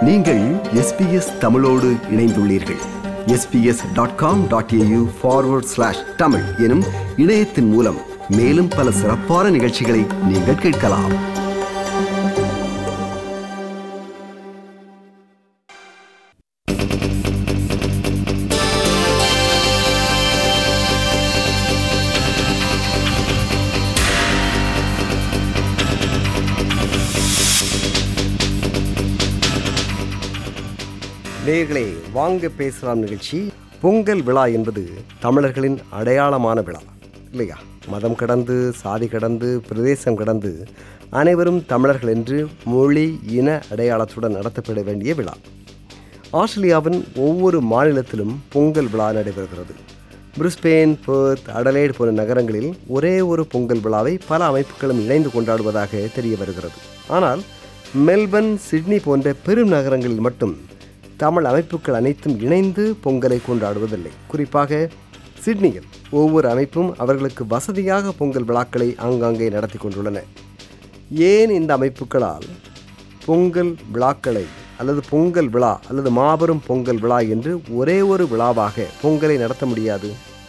நீங்கள் எஸ்பிஎஸ் தமிழோடு இணைந்துள்ளீர்கள் SBS dot com dot AU forward slash Tamil எனும் இணையத்தின் மூலம் மேலும் பல சிறப்பான நிகழ்ச்சிகளை நீங்கள் கேட்கலாம் நேயர்களே வாங்க பேசலாம் நிகழ்ச்சி பொங்கல் விழா என்பது தமிழர்களின் அடையாளமான விழா இல்லையா மதம் கடந்து சாதி கடந்து பிரதேசம் கடந்து அனைவரும் தமிழர்கள் என்று மொழி இன அடையாளத்துடன் நடத்தப்பட வேண்டிய விழா ஆஸ்திரேலியாவின் ஒவ்வொரு மாநிலத்திலும் பொங்கல் விழா நடைபெறுகிறது பிரிஸ்பெயின் பெர்த் அடலேட் போன்ற நகரங்களில் ஒரே ஒரு பொங்கல் விழாவை பல அமைப்புகளும் இணைந்து கொண்டாடுவதாக தெரிய வருகிறது ஆனால் மெல்பர்ன் சிட்னி போன்ற பெரும் நகரங்களில் மட்டும் தமிழ் அமைப்புகள் அனைத்தும் இணைந்து பொங்கலை கொண்டாடுவதில்லை குறிப்பாக சிட்னியில் ஒவ்வொரு அமைப்பும் அவர்களுக்கு வசதியாக பொங்கல் விழாக்களை ஆங்காங்கே நடத்தி கொண்டுள்ளன ஏன் இந்த அமைப்புகளால் பொங்கல் விழாக்களை அல்லது பொங்கல் விழா அல்லது மாபெரும் பொங்கல் விழா என்று ஒரே ஒரு விழாவாக பொங்கலை நடத்த முடியாது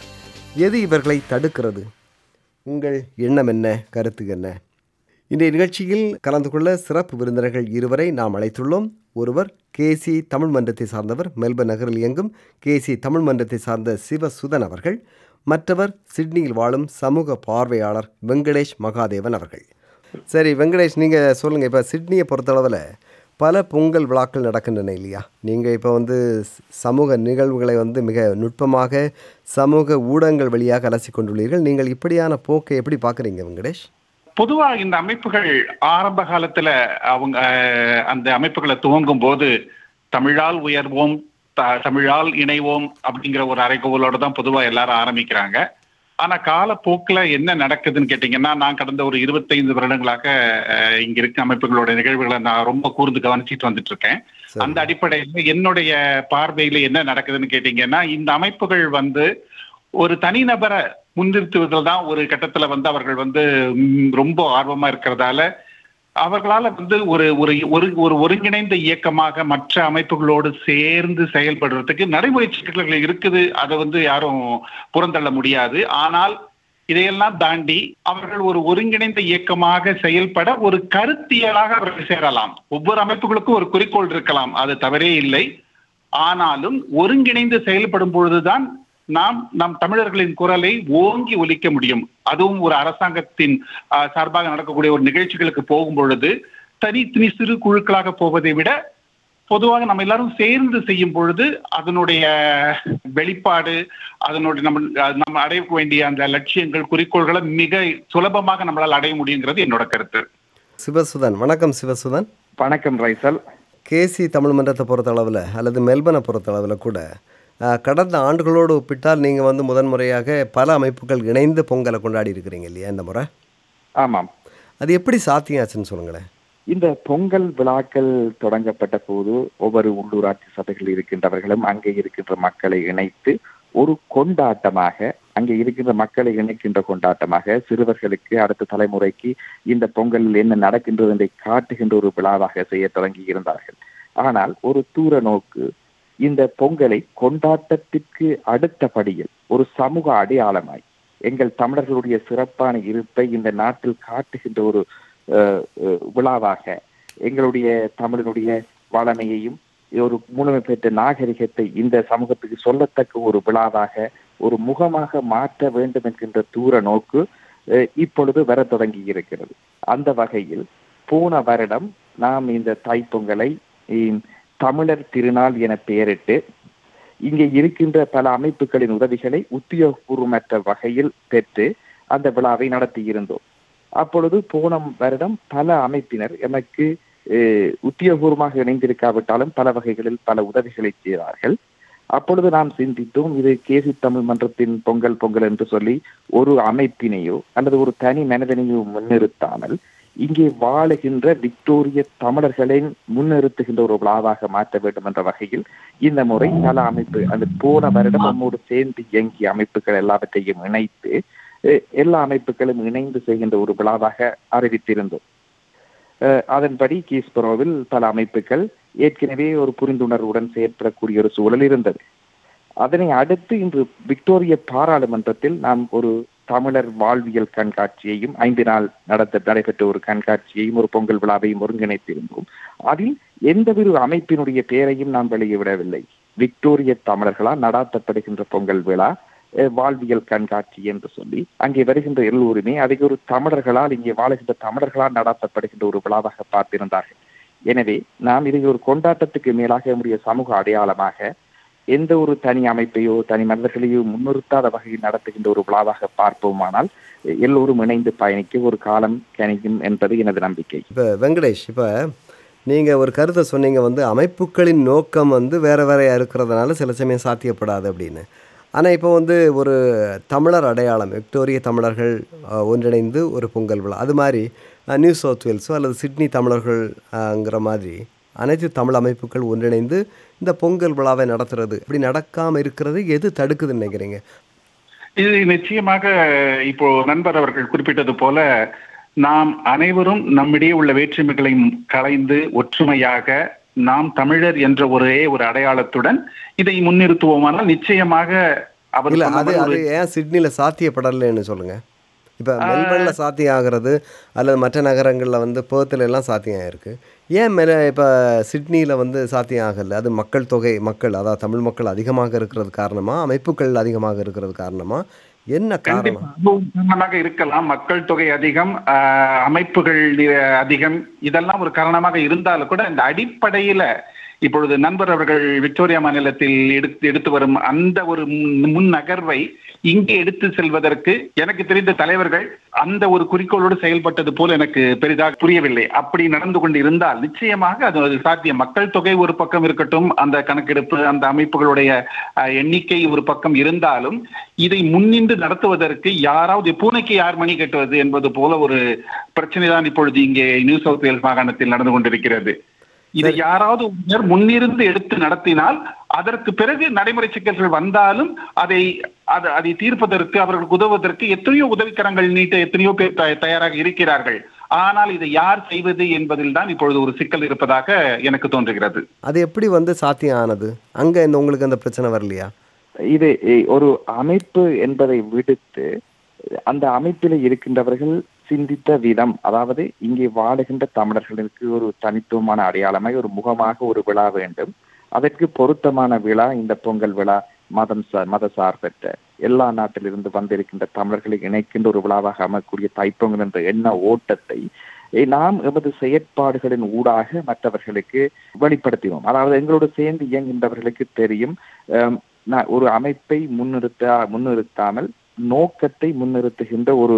எது இவர்களை தடுக்கிறது உங்கள் எண்ணம் என்ன கருத்து என்ன இன்றைய நிகழ்ச்சியில் கலந்து கொள்ள சிறப்பு விருந்தினர்கள் இருவரை நாம் அழைத்துள்ளோம் ஒருவர் கேசி தமிழ் மன்றத்தை சார்ந்தவர் மெல்பர்ன் நகரில் இயங்கும் கேசி தமிழ் மன்றத்தை சார்ந்த சிவசுதன் அவர்கள் மற்றவர் சிட்னியில் வாழும் சமூக பார்வையாளர் வெங்கடேஷ் மகாதேவன் அவர்கள் சரி வெங்கடேஷ் நீங்கள் சொல்லுங்கள் இப்போ சிட்னியை பொறுத்தளவில் பல பொங்கல் விழாக்கள் நடக்கின்றன இல்லையா நீங்கள் இப்போ வந்து சமூக நிகழ்வுகளை வந்து மிக நுட்பமாக சமூக ஊடகங்கள் வழியாக அலசி கொண்டுள்ளீர்கள் நீங்கள் இப்படியான போக்கை எப்படி பார்க்குறீங்க வெங்கடேஷ் பொதுவா இந்த அமைப்புகள் ஆரம்ப காலத்துல அவங்க அஹ், அந்த அமைப்புகளை துவங்கும் போது தமிழால் உயர்வோம் த- தமிழால் இணைவோம் அப்படிங்கிற ஒரு அறைகோவலோட தான் பொதுவா எல்லாரும் ஆரம்பிக்கிறாங்க ஆனா காலப்போக்குல என்ன நடக்குதுன்னு கேட்டீங்கன்னா நான் கடந்த ஒரு இருபத்தைந்து வருடங்களாக அஹ், இங்க இருக்க அமைப்புகளோட நிகழ்வுகளை நான் ரொம்ப கூர்ந்து கவனிச்சிட்டு வந்துட்டு இருக்கேன் சரி. அந்த அடிப்படையில் என்னுடைய பார்வையில என்ன நடக்குதுன்னு கேட்டீங்கன்னா இந்த அமைப்புகள் வந்து ஒரு தனிநபரை முன்னிறுத்துவதில் தான் ஒரு கட்டத்துல வந்து அவர்கள் வந்து ம், ரொம்ப ஆர்வமா இருக்கிறதால அவர்களால வந்து ஒரு ஒரு ஒரு ஒரு ஒருங்கிணைந்த இயக்கமாக மற்ற அமைப்புகளோடு சேர்ந்து செயல்படுறதுக்கு நடைமுறை சிக்கல்கள் இருக்குது அதை வந்து யாரும் புறந்தள்ள முடியாது ஆனால் இதையெல்லாம் தாண்டி அவர்கள் ஒரு ஒருங்கிணைந்த இயக்கமாக செயல்பட ஒரு கருத்தியலாக அவர்கள் சேரலாம் ஒவ்வொரு அமைப்புகளுக்கும் ஒரு குறிக்கோள் இருக்கலாம் அது தவறே இல்லை ஆனாலும் ஒருங்கிணைந்து செயல்படும் பொழுதுதான் நாம் நம் தமிழர்களின் குரலை ஓங்கி ஒலிக்க முடியும் அதுவும் ஒரு அரசாங்கத்தின் ஆஹ், சார்பாக நடக்கக்கூடிய ஒரு நிகழ்ச்சிகளுக்கு போகும் பொழுது தனித்தனி சிறு குழுக்களாக போவதை விட பொதுவாக நம்ம எல்லாரும் சேர்ந்து செய்யும் பொழுது அதனுடைய வெளிப்பாடு அதனுடைய நம்ம அஹ், நம்ம அடைய வேண்டிய அந்த லட்சியங்கள் குறிக்கோள்களை மிக சுலபமாக நம்மளால் அடைய முடியுங்கிறது என்னோட கருத்து சிவசுதன் வணக்கம் சிவசுதன் வணக்கம் ரைசல் கேசி தமிழ் மன்றத்தை பொறுத்தளவில் அல்லது மெல்பனை பொறுத்தளவில் கூட அஹ், கடந்த ஆண்டுகளோடு ஒப்பிட்டால் நீங்கள் வந்து முதன்முறையாக பல அமைப்புகள் இணைந்து பொங்கலை கொண்டாடி இருக்கிறீங்க இல்லையா இந்த முறை ஆமாம் அது எப்படி சாத்தியாச்சுன்னு சொல்லுங்களேன் இந்த பொங்கல் விழாக்கள் தொடங்கப்பட்ட போது ஒவ்வொரு உள்ளூராட்சி சபைகள் இருக்கின்றவர்களும் அங்கே இருக்கின்ற மக்களை இணைத்து ஒரு கொண்டாட்டமாக அங்கே இருக்கின்ற மக்களை இணைக்கின்ற கொண்டாட்டமாக சிறுவர்களுக்கு அடுத்த தலைமுறைக்கு இந்த பொங்கலில் என்ன நடக்கின்றது என்பதை காட்டுகின்ற ஒரு விழாவாக செய்ய தொடங்கி இருந்தார்கள் ஆனால் ஒரு தூர நோக்கு இந்த பொங்கலை கொண்டாட்டத்திற்கு அடுத்தபடியில் ஒரு சமூக அடையாளமாய் எங்கள் தமிழர்களுடைய சிறப்பான இருப்பை இந்த நாட்டில் காட்டுகின்ற ஒரு அஹ், அஹ், விழாவாக எங்களுடைய தமிழனுடைய வளமையையும் ஒரு முழுமை பெற்ற நாகரிகத்தை இந்த சமூகத்துக்கு சொல்லத்தக்க ஒரு விழாவாக ஒரு முகமாக மாற்ற வேண்டும் என்கின்ற தூர நோக்கு அஹ், இப்பொழுது வர தொடங்கி இருக்கிறது அந்த வகையில் போன வருடம் நாம் இந்த தைப்பொங்கலை ஹம், தமிழர் திருநாள் என பெயரிட்டு இங்கே இருக்கின்ற பல அமைப்புகளின் உதவிகளை உத்தியோகபூர்வமற்ற வகையில் பெற்று அந்த விழாவை நடத்தி இருந்தோம் அப்பொழுது போன வருடம் பல அமைப்பினர் எமக்கு அஹ், உத்தியோகபூர்வமாக இணைந்திருக்காவிட்டாலும் பல வகைகளில் பல உதவிகளை செய்தார்கள் அப்பொழுது நாம் சிந்தித்தோம் இது கேசி தமிழ் மன்றத்தின் பொங்கல் பொங்கல் என்று சொல்லி ஒரு அமைப்பினையோ அல்லது ஒரு தனி மனிதனையோ முன்னிறுத்தாமல் இங்கே வாழுகின்ற விக்டோரிய தமிழர்களை முன்னிறுத்துகின்ற ஒரு விழாவாக மாற்ற வேண்டும் என்ற வகையில் இந்த முறை பல அமைப்பு அந்த போன வருடம் நம்மோடு சேர்ந்து இயங்கிய அமைப்புகள் எல்லாவற்றையும் இணைத்து அஹ், எல்லா அமைப்புகளும் இணைந்து செய்கின்ற ஒரு விழாவாக அறிவித்திருந்தோம் அஹ், அதன்படி கீஸ்பரோவில் பல அமைப்புகள் ஏற்கனவே ஒரு புரிந்துணர்வுடன் செயற்படக்கூடிய ஒரு சூழல் இருந்தது அதனை அடுத்து இன்று விக்டோரிய பாராளுமன்றத்தில் நாம் ஒரு தமிழர் வாழ்வியல் கண்காட்சியையும் ஐந்து நாள் நடத்த நடைபெற்ற ஒரு கண்காட்சியையும் ஒரு பொங்கல் விழாவையும் ஒருங்கிணைத்திருந்தோம் அதில் எந்தவொரு அமைப்பினுடைய பெயரையும் நாம் வெளியிடவில்லை விக்டோரிய தமிழர்களால் நடாத்தப்படுகின்ற பொங்கல் விழா அஹ், வாழ்வியல் கண்காட்சி என்று சொல்லி அங்கே வருகின்ற எல்லோருமே அதை ஒரு தமிழர்களால் இங்கே வாழுகின்ற தமிழர்களால் நடாத்தப்படுகின்ற ஒரு விழாவாக பார்த்திருந்தார்கள் எனவே நாம் இதை ஒரு கொண்டாட்டத்துக்கு மேலாக நம்முடைய சமூக அடையாளமாக எந்த ஒரு தனி அமைப்பையோ தனி மனிதர்களையோ முன்னிறுத்தாத வகையில் நடத்துகின்ற ஒரு விழாவாக பார்ப்போமானால் எல்லோரும் இணைந்து பயணிக்க ஒரு காலம் கணிக்கும் என்பது எனது நம்பிக்கை இப்போ வெங்கடேஷ் இப்போ நீங்கள் ஒரு கருத்தை சொன்னீங்க வந்து அமைப்புகளின் நோக்கம் வந்து வேறு வேறையாக இருக்கிறதுனால சில சமயம் சாத்தியப்படாது அப்படின்னு ஆனால் இப்போ வந்து ஒரு தமிழர் அடையாளம் விக்டோரிய தமிழர்கள் அஹ், ஒன்றிணைந்து ஒரு பொங்கல் விழா அது மாதிரி அஹ், நியூ சவுத் வேல்ஸோ அல்லது சிட்னி தமிழர்கள்ங்கிற மாதிரி அனைத்து தமிழ் அமைப்புகள் ஒன்றிணைந்து இந்த பொங்கல் விழாவை நடத்துறது இப்படி நடக்காமல் இருக்கிறது எது தடுக்குதுன்னு நினைக்கிறீங்க இது நிச்சயமாக இப்போ நண்பர் அவர்கள் குறிப்பிட்டது போல நாம் அனைவரும் நம்மிடையே உள்ள வேற்றுமைகளை களைந்து ஒற்றுமையாக நாம் தமிழர் என்ற ஒரே ஒரு அடையாளத்துடன் இதை முன்னிறுத்துவோமானால் நிச்சயமாக அவர் இல்லை சொன்ன அது மாதிரி அது ஒரு- ஏன் சிட்னியில் சாத்தியப்படலைன்னு சொல்லுங்கள் இப்போ மெல்பர்னில் சாத்தியம் ஆகிறது அல்லது மற்ற நகரங்களில் வந்து பேர்த்தில் எல்லாம் சாத்தியம் ஆயிருக்கு ஏன் மெல இப்போ சிட்னியில் வந்து சாத்தியம் ஆகலை அது மக்கள் தொகை மக்கள் அதாவது தமிழ் மக்கள் அதிகமாக இருக்கிறது காரணமா அமைப்புகள் அதிகமாக இருக்கிறது காரணமா என்ன காரணம் கண்டிப்பா அதுவும் காரணமாக இருக்கலாம் மக்கள் தொகை அதிகம் ஆஹ், அமைப்புகள் நி- அதிகம் இதெல்லாம் ஒரு காரணமாக இருந்தாலும் கூட இந்த அடிப்படையில இப்பொழுது நண்பர் அவர்கள் விக்டோரியா மாநிலத்தில் எடுத்து எடுத்து வரும் அந்த ஒரு முன் முன் நகர்வை இங்கே எடுத்து செல்வதற்கு எனக்கு தெரிந்த தலைவர்கள் அந்த ஒரு குறிக்கோளோடு செயல்பட்டது போல் எனக்கு பெரிதாக புரியவில்லை அப்படி நடந்து கொண்டு இருந்தால் நிச்சயமாக அது அது சாத்தியம் மக்கள் தொகை ஒரு பக்கம் இருக்கட்டும் அந்த கணக்கெடுப்பு அந்த அமைப்புகளுடைய அஹ், எண்ணிக்கை ஒரு பக்கம் இருந்தாலும் இதை முன்னின்று நடத்துவதற்கு யாராவது பூனைக்கு யார் மணி கட்டுவது என்பது போல ஒரு பிரச்சனை தான் இப்பொழுது இங்கே நியூ சவுத் வேல்ஸ் மாகாணத்தில் நடந்து கொண்டிருக்கிறது இதை யாராவது ஒருவர் முன்னிருந்து எடுத்து நடத்தினால் அதற்கு பிறகு நடைமுறை சிக்கல்கள் வந்தாலும் அதை அது அதை தீர்ப்பதற்கு அவர்களுக்கு உதவுவதற்கு எத்தனையோ உதவிக்கரங்கள் நீட்ட எத்தனையோ பேர் த- தயாராக இருக்கிறார்கள் ஆனால் இதை யார் செய்வது என்பதில் தான் இப்பொழுது ஒரு சிக்கல் இருப்பதாக எனக்கு தோன்றுகிறது அது எப்படி வந்து சாத்தியம் ஆனது அங்கே இந்த உங்களுக்கு அந்த பிரச்சனை வரலையா இது இ- ஒரு அமைப்பு என்பதை விடுத்து அந்த அமைப்பில் இருக்கின்றவர்கள் சிந்தித்த விதம் அதாவது இங்கே வாழுகின்ற தமிழர்களுக்கு ஒரு தனித்துவமான அடையாளமாய் ஒரு முகமாக ஒரு விழா வேண்டும் அதற்கு பொருத்தமான விழா இந்த பொங்கல் விழா மதம் சா- மத சார்பற்ற எல்லா நாட்டிலிருந்து வந்திருக்கின்ற தமிழர்களை இணைக்கின்ற ஒரு விழாவாக அமைக்கக்கூடிய தைப்பொங்கல் என்ற எண்ண ஓட்டத்தை eh, நாம் எமது செயற்பாடுகளின் ஊடாக மற்றவர்களுக்கு வெளிப்படுத்தினோம் அதாவது எங்களோடு சேர்ந்து இயங்குகின்றவர்களுக்கு தெரியும் அம், நா- ஒரு அமைப்பை முன்னிறுத்த முன்னிறுத்தாமல் நோக்கத்தை முன்னிறுத்துகின்ற ஒரு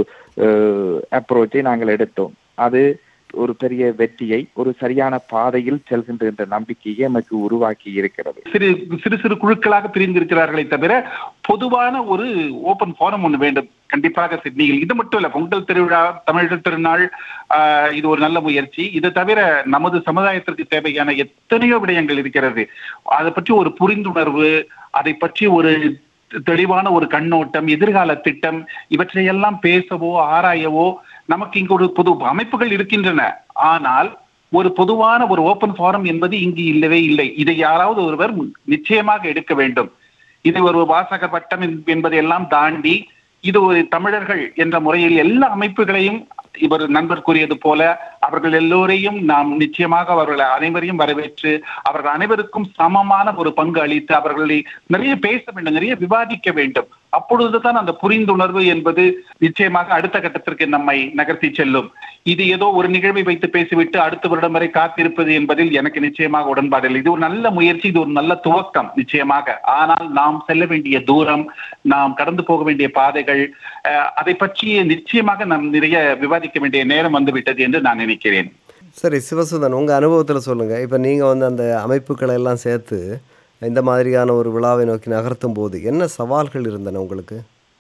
அப்ரோச்சை நாங்கள் எடுத்தோம் அது ஒரு பெரிய வெற்றியை ஒரு சரியான பாதையில் செல்கின்ற என்ற நம்பிக்கையை எமக்கு உருவாக்கி இருக்கிறது சிறு சிறு சிறு குழுக்களாக பிரிந்திருக்கிறார்களே தவிர பொதுவான ஒரு ஓபன் ஃபாரம் ஒன்று வேண்டும் கண்டிப்பாக சிட்னியில் இது மட்டும் இல்ல பொங்கல் திருவிழா தமிழர் திருநாள் ஆஹ், இது ஒரு நல்ல முயற்சி இது தவிர நமது சமுதாயத்திற்கு தேவையான எத்தனையோ விடயங்கள் இருக்கிறது அதை பற்றி ஒரு புரிந்துணர்வு அதை பற்றி ஒரு தெளிவான ஒரு கண்ணோட்டம் எதிர்கால திட்டம் இவற்றையெல்லாம் பேசவோ ஆராயவோ நமக்கு இங்கு ஒரு பொது அமைப்புகள் இருக்கின்றன ஆனால் ஒரு பொதுவான ஒரு ஓபன் ஃபாரம் என்பது இங்கு இல்லவே இல்லை இதை யாராவது ஒருவர் நிச்சயமாக எடுக்க வேண்டும் இது ஒரு வாசக பட்டம் என்ப- என்பதையெல்லாம் தாண்டி இது ஒரு தமிழர்கள் என்ற முறையில் எல்லா அமைப்புகளையும் இவர் நண்பர் கூறியது போல அவர்கள் எல்லோரையும் நாம் நிச்சயமாக அவர்கள் அனைவரையும் வரவேற்று அவர்கள் அனைவருக்கும் சமமான ஒரு பங்கு அளித்து அவர்களை நிறைய பேச வேண்டும் நிறைய விவாதிக்க வேண்டும் அப்பொழுதுதான் அந்த புரிந்துணர்வு என்பது நிச்சயமாக அடுத்த கட்டத்திற்கு நம்மை நகர்த்தி செல்லும் இது ஏதோ ஒரு நிகழ்வை வைத்து பேசிவிட்டு அடுத்த வருடம் வரை காத்திருப்பது என்பதில் எனக்கு நிச்சயமாக உடன்பாடில்லை இது ஒரு நல்ல முயற்சி இது ஒரு நல்ல துவக்கம் நிச்சயமாக ஆனால் நாம் செல்ல வேண்டிய தூரம் நாம் கடந்து போக வேண்டிய பாதைகள் அஹ், அதை பற்றி நிச்சயமாக நாம் நிறைய விவாதிக்க வேண்டிய நேரம் வந்துவிட்டது என்று நான் நினைக்கிறேன் சரி சிவசுதன் உங்கள் அனுபவத்தில் சொல்லுங்கள் இப்போ நீங்கள் வந்து அந்த அமைப்புகளை எல்லாம் சேர்த்து இந்த மாதிரியான ஒரு விழாவை நோக்கி நகர்த்தும் போது என்ன சவால்கள் இருந்தன உங்களுக்கு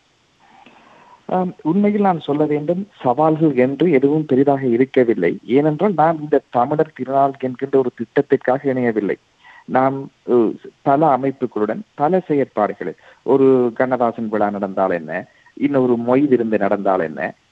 ஆம், உண்மையில் நான் சொல்ல வேண்டும் சவால்கள் என்று எதுவும் பெரிதாக இருக்கவில்லை ஏனென்றால் நாம் இந்த தமிழர் திருநாள் என்கின்ற ஒரு திட்டத்திற்காக இணையவில்லை நாம் அஹ், பல அமைப்புகளுடன் பல செயற்பாடுகள் ஒரு கண்ணதாசன் விழா நடந்தால் என்ன இன்னொரு மொய் விருந்து நடந்தால் என்ன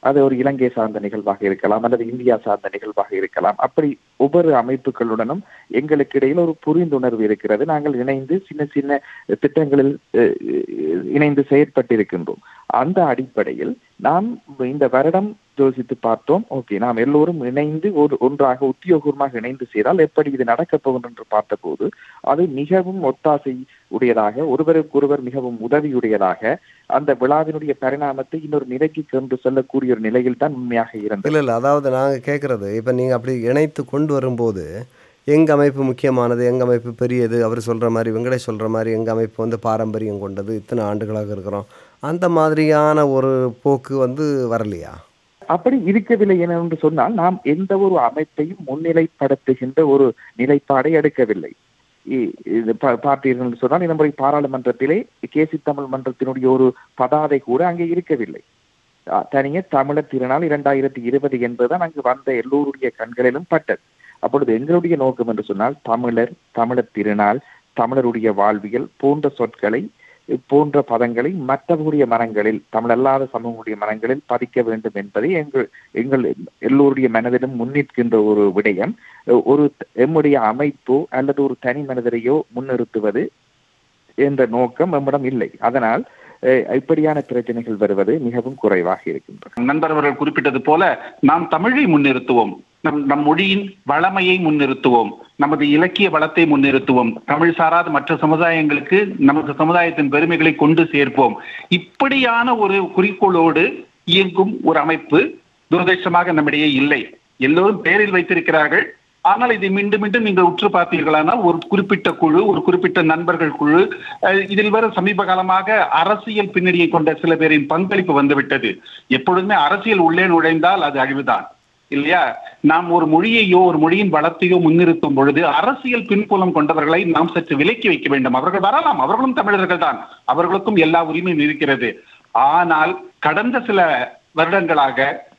அது ஒரு இலங்கை சார்ந்த நிகழ்வாக இருக்கலாம் அல்லது இந்தியா சார்ந்த நிகழ்வாக இருக்கலாம் அப்படி ஒவ்வொரு அமைப்புகளுடனும் எங்களுக்கு இடையில் ஒரு புரிந்துணர்வு இருக்கிறது நாங்கள் இணைந்து சின்ன சின்ன திட்டங்களில் அஹ், இணைந்து செயற்பட்டிருக்கின்றோம் அந்த அடிப்படையில் நாம் இந்த வருடம் யோசித்து பார்த்தோம் ஓகே நாம் எல்லோரும் இணைந்து ஒரு ஒன்றாக உத்தியோகமாக இணைந்து செய்தால் எப்படி இது நடக்கப் போகும் என்று பார்த்தபோது அது மிகவும் ஒத்தாசை உடையதாக ஒருவருக்கொருவர் மிகவும் உதவியுடையதாக அந்த விழாவினுடைய பரிணாமத்தை இன்னொரு நிலைக்கு கொண்டு செல்லக்கூடிய ஒரு நிலையில் தான் உண்மையாக இருந்தது இல்லை இல்லை அதாவது நாங்கள் கேட்குறது இப்போ நீங்கள் அப்படி இணைத்து கொண்டு வரும்போது எங்கள் அமைப்பு முக்கியமானது எங்கள் அமைப்பு பெரியது அவர் சொல்கிற மாதிரி வெங்கடேஷ் சொல்கிற மாதிரி எங்கள் அமைப்பு வந்து பாரம்பரியம் கொண்டது இத்தனை ஆண்டுகளாக இருக்கிறோம் அந்த மாதிரியான ஒரு போக்கு வந்து வரலையா அப்படி இருக்கவில்லை என என்று சொன்னால் நாம் எந்த ஒரு அமைப்பையும் முன்னிலைப்படுத்துகின்ற ஒரு நிலைப்பாடை எடுக்கவில்லை இ- இது பா- பார்த்தீர்கள் என்று சொன்னால் இந்த முறை பாராளுமன்றத்திலே கேசி தமிழ் மன்றத்தினுடைய ஒரு பதாதை கூட அங்கே இருக்கவில்லை அ, தனியே தமிழர் திருநாள் இரண்டாயிரத்தி இருபது என்பதுதான் அங்கு வந்த எல்லோருடைய கண்களிலும் பட்டது அப்பொழுது எங்களுடைய நோக்கம் என்று சொன்னால் தமிழர் தமிழர் திருநாள் தமிழருடைய வாழ்வியல் போன்ற சொற்களை போன்ற பதங்களை மற்றவர்களுடைய மனங்களில் தமிழல்லாத சமூகங்களுடைய மனங்களில் பதிக்க வேண்டும் என்பதை எங்கள் எங்கள் எல்லோருடைய மனதிலும் முன்னிற்கின்ற ஒரு விடயம் ஒரு எம்முடைய அமைப்போ அல்லது ஒரு தனி மனிதரையோ முன்னிறுத்துவது என்ற நோக்கம் நம்மிடம் இல்லை அதனால் அஹ், இப்படியான பிரச்சனைகள் வருவது மிகவும் குறைவாக இருக்கின்றன நண்பர் அவர்கள் குறிப்பிட்டது போல நாம் தமிழை முன்னிறுத்துவோம் நம் நம் மொழியின் வளமையை முன்னிறுத்துவோம் நமது இலக்கிய வளத்தை முன்னிறுத்துவோம் தமிழ் சாராத மற்ற சமுதாயங்களுக்கு நமது சமுதாயத்தின் பெருமைகளை கொண்டு சேர்ப்போம் இப்படியான ஒரு குறிக்கோளோடு இயங்கும் ஒரு அமைப்பு துரதிருஷ்டமாக நம்மிடையே இல்லை எல்லோரும் பேரில் வைத்திருக்கிறார்கள் ஆனால் இதை மீண்டும் மீண்டும் நீங்கள் உற்று பார்த்தீர்களானால் ஒரு குறிப்பிட்ட குழு ஒரு குறிப்பிட்ட நண்பர்கள் குழு அஹ், இதில் வர சமீப காலமாக அரசியல் பின்னணியை கொண்ட சில பேரின் பங்களிப்பு வந்துவிட்டது எப்பொழுதுமே அரசியல் உள்ளே நுழைந்தால் அது அழிவுதான் இல்லையா நாம் ஒரு மொழியையோ ஒரு மொழியின் வளத்தையோ முன்னிறுத்தும் பொழுது அரசியல் பின்புலம் கொண்டவர்களை நாம் சற்று விலக்கி வைக்க வேண்டும் அவர்கள் வரலாம் அவர்களும் தமிழர்கள் தான் அவர்களுக்கும் எல்லா உரிமையும் இருக்கிறது ஆனால் கடந்த சில வருடங்களாக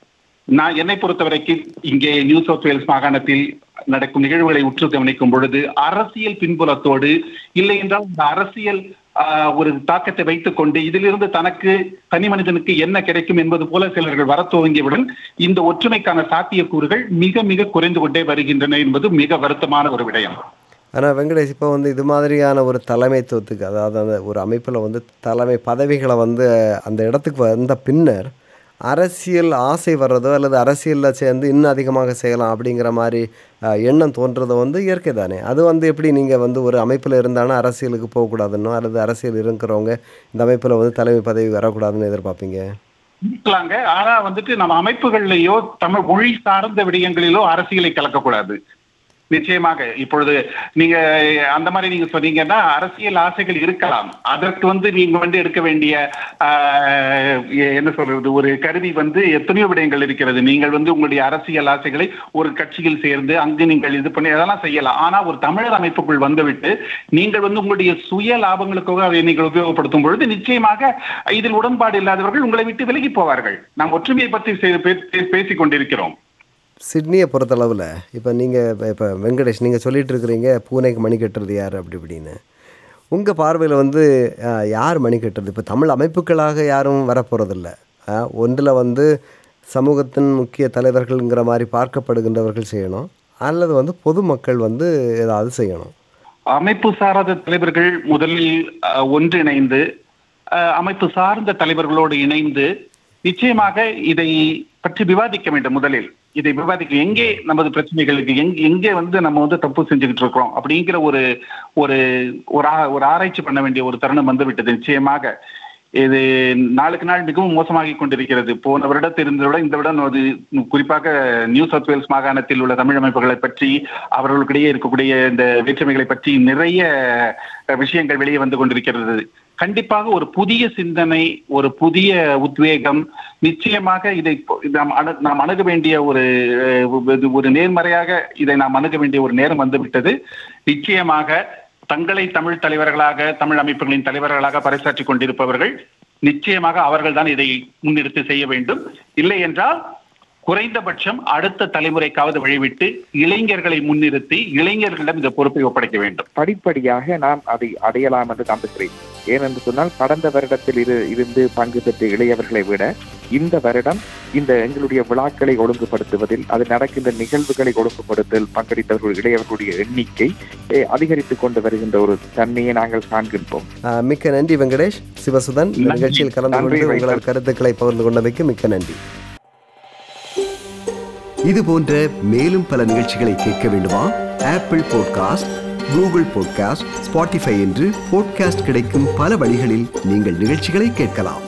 நான் என்னை பொறுத்தவரைக்கும் இங்கே நியூ சவுத் வேல்ஸ் மாகாணத்தில் நடக்கும் நிகழ்வுகளை உற்று கவனிக்கும் பொழுது அரசியல் பின்புலத்தோடு இல்லை என்றால் இந்த அரசியல் ஆஹ், ஒரு தாக்கத்தை வைத்துக் கொண்டு இதிலிருந்து தனக்கு தனி மனிதனுக்கு என்ன கிடைக்கும் என்பது போல சிலர்கள் வரத் துவங்கியவுடன் இந்த ஒற்றுமைக்கான சாத்தியக்கூறுகள் மிக மிக குறைந்து கொண்டே வருகின்றன என்பது மிக வருத்தமான ஒரு விடயம் ஆனால் வெங்கடேஷ் இப்போ வந்து இது மாதிரியான ஒரு தலைமைத்துவத்துக்கு அதாவது அந்த ஒரு அமைப்பில் வந்து தலைமை பதவிகளை வந்து அந்த இடத்துக்கு வந்த பின்னர் அரசியல் ஆசை வர்றதோ அல்லது அரசியலில் சேர்ந்து இன்னும் அதிகமாக செய்யலாம் அப்படிங்கிற மாதிரி அஹ், எண்ணம் தோன்றதோ வந்து இயற்கை தானே அது வந்து எப்படி நீங்கள் வந்து ஒரு அமைப்பில் இருந்தாலும் அரசியலுக்கு போகக்கூடாதுன்னோ அல்லது அரசியல் இருக்கிறவங்க இந்த அமைப்பில் வந்து தலைமை பதவி வரக்கூடாதுன்னு எதிர்பார்ப்பீங்க இருக்கலாங்க ஆனா வந்துட்டு நம்ம அமைப்புகள்லயோ தமிழ் மொழி சார்ந்த விடயங்களிலோ அரசியலை கலக்கக்கூடாது நிச்சயமாக இப்பொழுது நீங்க அந்த மாதிரி நீங்க சொன்னீங்கன்னா அரசியல் ஆசைகள் இருக்கலாம் அதற்கு வந்து நீங்க வந்து எடுக்க வேண்டிய ஆஹ், என்ன சொல்றது ஒரு கருவி வந்து எத்தனையோ விடயங்கள் இருக்கிறது நீங்கள் வந்து உங்களுடைய அரசியல் ஆசைகளை ஒரு கட்சியில் சேர்ந்து அங்கு நீங்கள் இது பண்ணி அதெல்லாம் செய்யலாம் ஆனா ஒரு தமிழர் அமைப்புக்குள் வந்துவிட்டு நீங்கள் வந்து உங்களுடைய சுய லாபங்களுக்காக அதை நீங்கள் உபயோகப்படுத்தும் பொழுது நிச்சயமாக இதில் உடன்பாடு இல்லாதவர்கள் உங்களை விட்டு விலகி போவார்கள் நாம் ஒற்றுமையை பற்றி செய்து பே- பேசிக் கொண்டிருக்கிறோம் சிட்னியை பொறுத்தளவில் இப்போ நீங்கள் இப்போ வெங்கடேஷ் நீங்கள் சொல்லிட்டு இருக்கிறீங்க பூனைக்கு மணி கட்டுறது யார் அப்படி இப்படின்னு உங்கள் பார்வையில் வந்து அஹ், யார் மணி கட்டுறது இப்போ தமிழ் அமைப்புகளாக யாரும் வரப்போகிறதில்ல ஒன்றில் வந்து சமூகத்தின் முக்கிய தலைவர்கள்ங்கிற மாதிரி பார்க்கப்படுகின்றவர்கள் செய்யணும் அல்லது வந்து பொதுமக்கள் வந்து ஏதாவது செய்யணும் அமைப்பு சாராத தலைவர்கள் முதலில் அஹ், ஒன்றிணைந்து அஹ், அமைப்பு சார்ந்த தலைவர்களோடு இணைந்து நிச்சயமாக இதை பற்றி விவாதிக்க வேண்டும் முதலில் இதை விவாதிக்க எங்கே நமது பிரச்சனைகளுக்கு எங்க எங்கே வந்து நம்ம வந்து தப்பு செஞ்சுக்கிட்டு இருக்கிறோம் அப்படிங்கிற ஒரு ஒரு ஒரு ஆ- ஒரு ஆராய்ச்சி பண்ண வேண்டிய ஒரு தருணம் வந்து விட்டது நிச்சயமாக இது நாளுக்கு நாள் மிகவும் மோசமாகி கொண்டிருக்கிறது போன வருடத்தில் இருந்ததை விட இந்த வருடம் அது குறிப்பாக நியூ சவுத் வேல்ஸ் மாகாணத்தில் உள்ள தமிழ் அமைப்புகளை பற்றி அவர்களுக்கிடையே இருக்கக்கூடிய இந்த வேற்றுமைகளை பற்றி நிறைய அஹ், விஷயங்கள் வெளியே வந்து கொண்டிருக்கிறது கண்டிப்பாக ஒரு புதிய சிந்தனை ஒரு புதிய உத்வேகம் நிச்சயமாக இதை இப்போ- இது நாம் அணு நாம் அணுக வேண்டிய ஒரு அஹ், இது ஒரு நேர்மறையாக இதை நாம் அணுக வேண்டிய ஒரு நேரம் வந்துவிட்டது நிச்சயமாக தங்களை தமிழ் தலைவர்களாக தமிழ் அமைப்புகளின் தலைவர்களாக பறைசாற்றிக் கொண்டிருப்பவர்கள் நிச்சயமாக அவர்கள்தான் இதை முன்னிறுத்தி செய்ய வேண்டும் இல்லை என்றால் குறைந்தபட்சம் அடுத்த தலைமுறைக்காவது வழிவிட்டு இளைஞர்களை முன்னிறுத்தி இளைஞர்களிடம் இந்த பொறுப்பை ஒப்படைக்க வேண்டும் படிப்படியாக நாம் அதை அடையலாம் என்று நம்புகிறேன் ஏனென்று சொன்னால் கடந்த வருடத்தில் இரு இருந்து பங்கு பெற்ற இளையவர்களை விட இந்த வருடம் இந்த எங்களுடைய விழாக்களை ஒழுங்குபடுத்துவதில் அது நடக்கின்ற நிகழ்வுகளை ஒழுங்குபடுத்தல் பங்கெடுத்தவர்கள் இளையவர்களுடைய எண்ணிக்கை அஹ், அதிகரித்துக் கொண்டு வருகின்ற ஒரு தன்மையை நாங்கள் காண்கின்றோம் ஆஹ், மிக்க நன்றி வெங்கடேஷ் சிவசுதன் இந்த நன்றி. நிகழ்ச்சியில் கலந்து நன்றி, கொண்டு வைத்தல். உங்களது கருத்துக்களை பகிர்ந்து கொண்டமைக்கு மிக்க நன்றி இது போன்ற மேலும் பல நிகழ்ச்சிகளை கேட்க வேண்டுமா Apple podcast Google podcast Spotify என்று பாட்காஸ்ட் கிடைக்கும் பல வழிகளில் நீங்கள் நிகழ்ச்சிகளை கேட்கலாம்